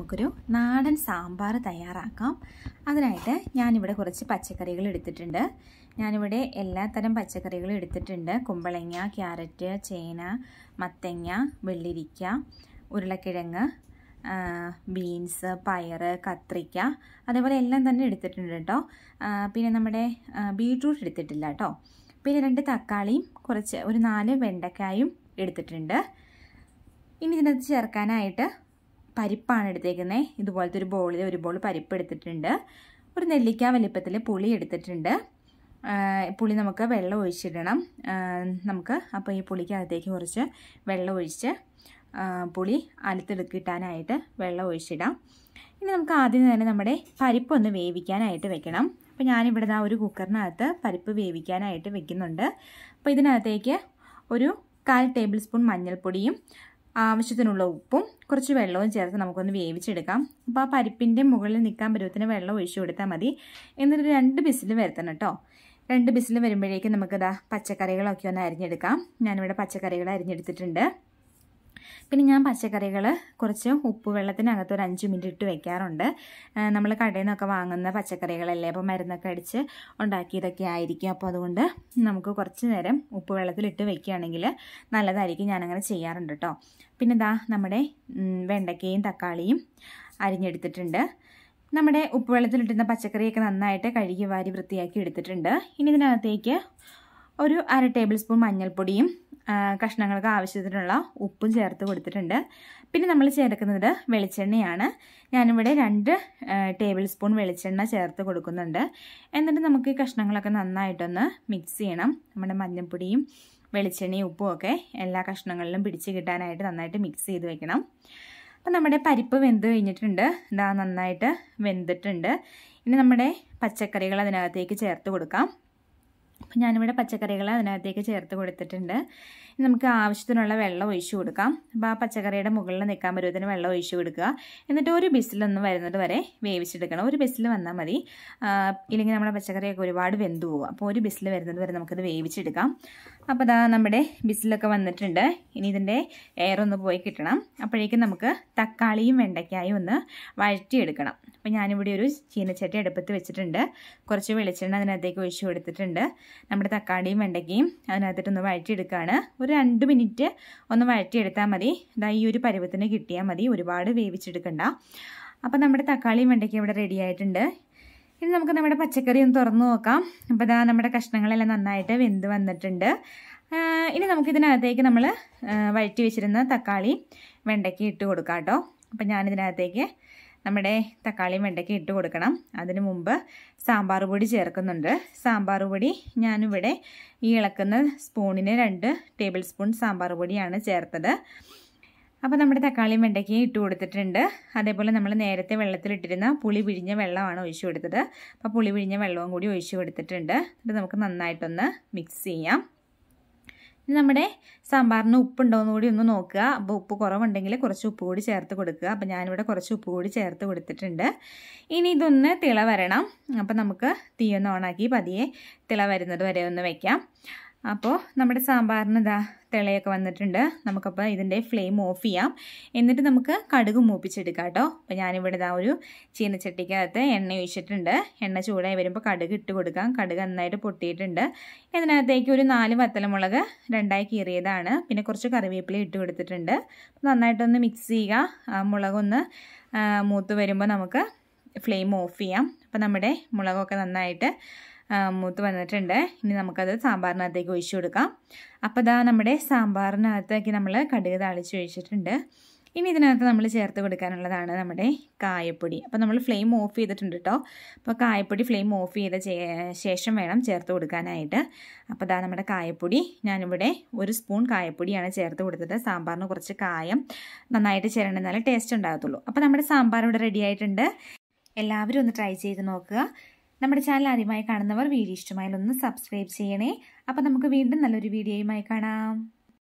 നമുക്കൊരു നാടൻ സാമ്പാർ തയ്യാറാക്കാം അതിനായിട്ട് ഞാനിവിടെ കുറച്ച് പച്ചക്കറികൾ എടുത്തിട്ടുണ്ട് ഞാനിവിടെ എല്ലാ തരം പച്ചക്കറികളും എടുത്തിട്ടുണ്ട് കുമ്പളങ്ങ ക്യാരറ്റ് ചേന മത്തങ്ങ വെള്ളിരിക്ക ഉരുളക്കിഴങ്ങ് ബീൻസ് പയർ കത്രിക്ക അതേപോലെ എല്ലാം തന്നെ എടുത്തിട്ടുണ്ട് കേട്ടോ പിന്നെ നമ്മുടെ ബീട്രൂട്ട് എടുത്തിട്ടില്ല കേട്ടോ പിന്നെ രണ്ട് തക്കാളിയും കുറച്ച് ഒരു നാല് വെണ്ടക്കായും എടുത്തിട്ടുണ്ട് ഇനി ഇതിനകത്ത് ചേർക്കാനായിട്ട് പരിപ്പാണ് എടുത്തേക്കുന്നത് ഇതുപോലത്തെ ഒരു ബോളിൽ ഒരു ബോൾ പരിപ്പ് എടുത്തിട്ടുണ്ട് ഒരു നെല്ലിക്ക വലിപ്പത്തിൽ പുളി എടുത്തിട്ടുണ്ട് പുളി നമുക്ക് വെള്ളം ഒഴിച്ചിടണം നമുക്ക് അപ്പോൾ ഈ പുളിക്കകത്തേക്ക് കുറച്ച് വെള്ളം ഒഴിച്ച് പുളി അലുത്തെടുക്കിട്ടാനായിട്ട് വെള്ളം ഒഴിച്ചിടാം ഇനി നമുക്ക് ആദ്യം തന്നെ നമ്മുടെ പരിപ്പ് ഒന്ന് വേവിക്കാനായിട്ട് വെക്കണം അപ്പോൾ ഞാനിവിടെ ദാ ഒരു കുക്കറിനകത്ത് പരിപ്പ് വേവിക്കാനായിട്ട് വെക്കുന്നുണ്ട് അപ്പോൾ ഇതിനകത്തേക്ക് ഒരു കാൽ ടേബിൾ സ്പൂൺ മഞ്ഞൾപ്പൊടിയും ആവശ്യത്തിനുള്ള ഉപ്പും കുറച്ച് വെള്ളവും ചേർത്ത് നമുക്കൊന്ന് വേവിച്ചെടുക്കാം അപ്പോൾ ആ പരിപ്പിൻ്റെ മുകളിൽ നിൽക്കാൻ പരുവത്തിന് വെള്ളം ഒഴിച്ചു കൊടുത്താൽ മതി എന്നിട്ട് രണ്ട് ബിസിൽ വരുത്തണം കേട്ടോ രണ്ട് ബിസിൽ വരുമ്പോഴേക്കും നമുക്കിതാ പച്ചക്കറികളൊക്കെ ഒന്ന് അരിഞ്ഞെടുക്കാം ഞാനിവിടെ പച്ചക്കറികൾ അരിഞ്ഞെടുത്തിട്ടുണ്ട് പിന്നെ ഞാൻ പച്ചക്കറികൾ കുറച്ച് ഉപ്പ് വെള്ളത്തിനകത്ത് ഒരു അഞ്ച് മിനിറ്റ് ഇട്ട് വെക്കാറുണ്ട് നമ്മൾ കടയിൽ നിന്നൊക്കെ വാങ്ങുന്ന പച്ചക്കറികളല്ലേ അപ്പോൾ മരുന്നൊക്കെ അടിച്ച് ഉണ്ടാക്കിയതൊക്കെ ആയിരിക്കും അപ്പോൾ അതുകൊണ്ട് നമുക്ക് കുറച്ച് നേരം ഉപ്പ് വെള്ളത്തിലിട്ട് വെക്കുകയാണെങ്കിൽ നല്ലതായിരിക്കും ഞാനങ്ങനെ ചെയ്യാറുണ്ട് കേട്ടോ പിന്നെ ഇതാ നമ്മുടെ വെണ്ടയ്ക്കയും തക്കാളിയും അരിഞ്ഞെടുത്തിട്ടുണ്ട് നമ്മുടെ ഉപ്പ് വെള്ളത്തിലിട്ടുന്ന പച്ചക്കറിയൊക്കെ നന്നായിട്ട് കഴുകി വാരി വൃത്തിയാക്കി എടുത്തിട്ടുണ്ട് ഇനി ഇതിനകത്തേക്ക് ഒരു അര ടേബിൾ സ്പൂൺ മഞ്ഞൾപ്പൊടിയും കഷ്ണങ്ങൾക്ക് ആവശ്യത്തിനുള്ള ഉപ്പും ചേർത്ത് കൊടുത്തിട്ടുണ്ട് പിന്നെ നമ്മൾ ചേർക്കുന്നത് വെളിച്ചെണ്ണയാണ് ഞാനിവിടെ രണ്ട് ടേബിൾ സ്പൂൺ വെളിച്ചെണ്ണ ചേർത്ത് കൊടുക്കുന്നുണ്ട് എന്നിട്ട് നമുക്ക് ഈ കഷ്ണങ്ങളൊക്കെ നന്നായിട്ടൊന്ന് മിക്സ് ചെയ്യണം നമ്മുടെ മഞ്ഞൾപ്പൊടിയും വെളിച്ചെണ്ണയും ഉപ്പും ഒക്കെ എല്ലാ കഷ്ണങ്ങളിലും പിടിച്ച് കിട്ടാനായിട്ട് നന്നായിട്ട് മിക്സ് ചെയ്ത് വെക്കണം അപ്പം നമ്മുടെ പരിപ്പ് വെന്ത് കഴിഞ്ഞിട്ടുണ്ട് ഇതാ നന്നായിട്ട് വെന്തിട്ടുണ്ട് ഇനി നമ്മുടെ പച്ചക്കറികൾ അതിനകത്തേക്ക് ചേർത്ത് കൊടുക്കാം അപ്പം ഞാനിവിടെ പച്ചക്കറികൾ അതിനകത്തേക്ക് ചേർത്ത് കൊടുത്തിട്ടുണ്ട് നമുക്ക് ആവശ്യത്തിനുള്ള വെള്ളം ഒഴിച്ചു കൊടുക്കാം അപ്പോൾ ആ പച്ചക്കറിയുടെ മുകളിൽ നിൽക്കാൻ പരുവത്തിന് വെള്ളം ഒഴിച്ചു കൊടുക്കുക എന്നിട്ട് ഒരു ബിസിലൊന്ന് വരുന്നത് വരെ വേവിച്ചെടുക്കണം ഒരു ബിസിൽ വന്നാൽ മതി ഇല്ലെങ്കിൽ നമ്മുടെ പച്ചക്കറിയൊക്കെ ഒരുപാട് വെന്തു പോകും അപ്പോൾ ഒരു ബിസിൽ വരുന്നത് വരെ നമുക്കത് വേവിച്ചെടുക്കാം അപ്പോൾ അതാ നമ്മുടെ ബിസിലൊക്കെ വന്നിട്ടുണ്ട് ഇനി ഇതിൻ്റെ എയർ ഒന്ന് പോയി കിട്ടണം അപ്പോഴേക്കും നമുക്ക് തക്കാളിയും വെണ്ടയ്ക്കായും ഒന്ന് വഴറ്റിയെടുക്കണം അപ്പോൾ ഞാനിവിടെ ഒരു ചീനച്ചട്ടി അടുപ്പത്ത് വെച്ചിട്ടുണ്ട് കുറച്ച് വെളിച്ചെണ്ണ അതിനകത്തേക്ക് ഒഴിച്ചു കൊടുത്തിട്ടുണ്ട് നമ്മുടെ തക്കാളിയും വെണ്ടയ്ക്കയും അതിനകത്തിട്ടൊന്ന് വഴറ്റിയെടുക്കുകയാണ് ഒരു രണ്ട് മിനിറ്റ് ഒന്ന് വഴറ്റിയെടുത്താൽ മതി ഇതാ ഈ ഒരു പരുവത്തിന് കിട്ടിയാൽ മതി ഒരുപാട് വേവിച്ചെടുക്കണ്ട അപ്പോൾ നമ്മുടെ തക്കാളിയും വെണ്ടയ്ക്കയും ഇവിടെ റെഡി ആയിട്ടുണ്ട് ഇനി നമുക്ക് നമ്മുടെ പച്ചക്കറി ഒന്ന് തുറന്നു നോക്കാം അപ്പോൾ ഇതാ നമ്മുടെ കഷ്ണങ്ങളെല്ലാം നന്നായിട്ട് വെന്ത് വന്നിട്ടുണ്ട് ഇനി നമുക്കിതിനകത്തേക്ക് നമ്മൾ വഴറ്റി വെച്ചിരുന്ന തക്കാളി വെണ്ടയ്ക്ക് ഇട്ട് കൊടുക്കാം കേട്ടോ അപ്പം ഞാനിതിനകത്തേക്ക് നമ്മുടെ തക്കാളിയും വെണ്ടയ്ക്ക് ഇട്ട് കൊടുക്കണം അതിന് മുമ്പ് സാമ്പാർ പൊടി ചേർക്കുന്നുണ്ട് സാമ്പാർ പൊടി ഞാനിവിടെ ഈ ഇളക്കുന്ന സ്പൂണിന് രണ്ട് ടേബിൾ സ്പൂൺ സാമ്പാർ പൊടിയാണ് ചേർത്തത് അപ്പോൾ നമ്മുടെ തക്കാളിയും വെണ്ടയ്ക്കയും ഇട്ട് കൊടുത്തിട്ടുണ്ട് അതേപോലെ നമ്മൾ നേരത്തെ വെള്ളത്തിലിട്ടിരുന്ന പുളി പിഴിഞ്ഞ വെള്ളമാണ് ഒഴിച്ചു കൊടുത്തത് അപ്പോൾ പുളി പിഴിഞ്ഞ വെള്ളവും കൂടി ഒഴിച്ചു കൊടുത്തിട്ടുണ്ട് ഇത് നമുക്ക് നന്നായിട്ടൊന്ന് മിക്സ് ചെയ്യാം നമ്മുടെ സാമ്പാറിന് ഉപ്പുണ്ടോയെന്ന് കൂടി ഒന്ന് നോക്കുക അപ്പോൾ ഉപ്പ് കുറവുണ്ടെങ്കിൽ കുറച്ച് ഉപ്പ് കൂടി ചേർത്ത് കൊടുക്കുക അപ്പോൾ ഞാനിവിടെ കുറച്ച് ഉപ്പ് കൂടി ചേർത്ത് കൊടുത്തിട്ടുണ്ട് ഇനി ഇതൊന്ന് തിള വരണം അപ്പോൾ നമുക്ക് തീയൊന്ന് ഓണാക്കി പതിയെ തിള വരുന്നത് വരെ ഒന്ന് വയ്ക്കാം അപ്പോൾ നമ്മുടെ സാമ്പാറിന് ഇതാ തിളയൊക്കെ വന്നിട്ടുണ്ട് നമുക്കപ്പോൾ ഇതിൻ്റെ ഫ്ലെയിം ഓഫ് ചെയ്യാം എന്നിട്ട് നമുക്ക് കടുക് മൂപ്പിച്ചെടുക്കാം കേട്ടോ അപ്പോൾ ഞാനിവിടെ ഇതാ ഒരു ചീനച്ചട്ടിക്കകത്ത് എണ്ണ ഒഴിച്ചിട്ടുണ്ട് എണ്ണ ചൂടായി വരുമ്പോൾ കടുക് ഇട്ട് കൊടുക്കാം കടുക് നന്നായിട്ട് പൊട്ടിയിട്ടുണ്ട് ഇതിനകത്തേക്ക് ഒരു നാല് വത്തലമുളക് രണ്ടായി കീറിയതാണ് പിന്നെ കുറച്ച് കറിവേപ്പില ഇട്ട് കൊടുത്തിട്ടുണ്ട് നന്നായിട്ടൊന്ന് മിക്സ് ചെയ്യുക മുളകൊന്ന് മൂത്ത് വരുമ്പോൾ നമുക്ക് ഫ്ലെയിം ഓഫ് ചെയ്യാം അപ്പോൾ നമ്മുടെ മുളകൊക്കെ നന്നായിട്ട് മൂത്ത് വന്നിട്ടുണ്ട് ഇനി നമുക്കത് സാമ്പാറിനകത്തേക്ക് ഒഴിച്ചു കൊടുക്കാം അപ്പോൾ ഇതാ നമ്മുടെ സാമ്പാറിനകത്തേക്ക് നമ്മൾ കടുക് താളിച്ച് ഒഴിച്ചിട്ടുണ്ട് ഇനി ഇതിനകത്ത് നമ്മൾ ചേർത്ത് കൊടുക്കാനുള്ളതാണ് നമ്മുടെ കായപ്പൊടി അപ്പോൾ നമ്മൾ ഫ്ലെയിം ഓഫ് ചെയ്തിട്ടുണ്ട് കേട്ടോ അപ്പോൾ കായപ്പൊടി ഫ്ലെയിം ഓഫ് ചെയ്ത ശേഷം വേണം ചേർത്ത് കൊടുക്കാനായിട്ട് അപ്പോൾ ഇതാ നമ്മുടെ കായപ്പൊടി ഞാനിവിടെ ഒരു സ്പൂൺ കായപ്പൊടിയാണ് ചേർത്ത് കൊടുത്തത് സാമ്പാറിന് കുറച്ച് കായം നന്നായിട്ട് ചേരണം എന്നാലേ ടേസ്റ്റ് ഉണ്ടാകത്തുള്ളൂ അപ്പോൾ നമ്മുടെ സാമ്പാർ ഇവിടെ റെഡി ആയിട്ടുണ്ട് എല്ലാവരും ഒന്ന് ട്രൈ ചെയ്ത് നോക്കുക നമ്മുടെ ചാനൽ ആദ്യമായി കാണുന്നവർ വീഡിയോ ഇഷ്ടമായാൽ ഒന്ന് സബ്സ്ക്രൈബ് ചെയ്യണേ അപ്പോൾ നമുക്ക് വീണ്ടും നല്ലൊരു വീഡിയോയുമായി കാണാം